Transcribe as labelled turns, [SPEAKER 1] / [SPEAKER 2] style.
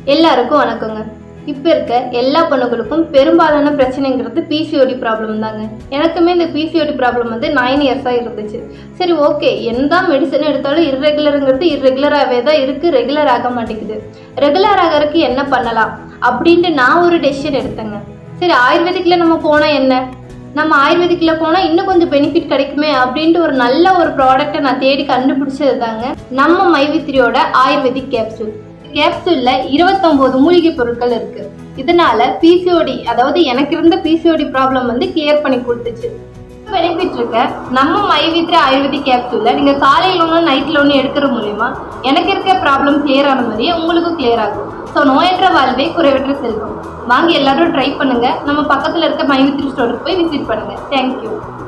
[SPEAKER 1] எல்லாருக்கும் வணக்கங்க இப்போ இருக்க எல்லா பொண்ணுகளுக்கும் பெரும்பாலான பிரச்சனைங்கிறது பிசிஓடி ப்ராப்ளம் தாங்க எனக்குமே இந்த பிசிஓடி ப்ராப்ளம் வந்து நைன் இயர்ஸாக இருந்துச்சு சரி ஓகே எந்த மெடிசன் எடுத்தாலும் இர்ரெகுலருங்கிறது இர்ரெகுலராகவே தான் இருக்குது ரெகுலர் ஆக மாட்டேங்குது ரெகுலர் ஆகிறதுக்கு என்ன பண்ணலாம் அப்படின்ட்டு நான் ஒரு டெசிஷன் எடுத்தேங்க சரி ஆயுர்வேதிக்கில் நம்ம போனால் என்ன நம்ம ஆயுர்வேதிக்கில் போனால் இன்னும் கொஞ்சம் பெனிஃபிட் கிடைக்குமே அப்படின்ட்டு ஒரு நல்ல ஒரு ப்ராடக்ட்டை நான் தேடி கண்டுபிடிச்சது தாங்க நம்ம மைவித்ரியோட ஆயுர்வேதிக் கேப்சூல் கேப்சூல்ல இருபத்தொம்போது மூலிகை பொருட்கள் இருக்கு இதனால பிசிஓடி அதாவது எனக்கு இருந்த பிசிஓடி ப்ராப்ளம் வந்து கிளியர் பண்ணி கொடுத்துச்சு பெனிஃபிட் இருக்க நம்ம மைவித்ரி ஆயுர்வேதிக் கேப்சூல்ல நீங்க காலையில் ஒன்று நைட்ல ஒன்று எடுக்கிற மூலியமா எனக்கு இருக்க ப்ராப்ளம் கிளியர் ஆன மாதிரியே உங்களுக்கும் கிளியர் ஆகும் ஸோ நோயற்ற வாழ்வே குறைவற்ற செல்வம் வாங்க எல்லாரும் ட்ரை பண்ணுங்க நம்ம பக்கத்துல இருக்க மைவித்ரி ஸ்டோருக்கு போய் விசிட் பண்ணுங்க தேங்க்யூ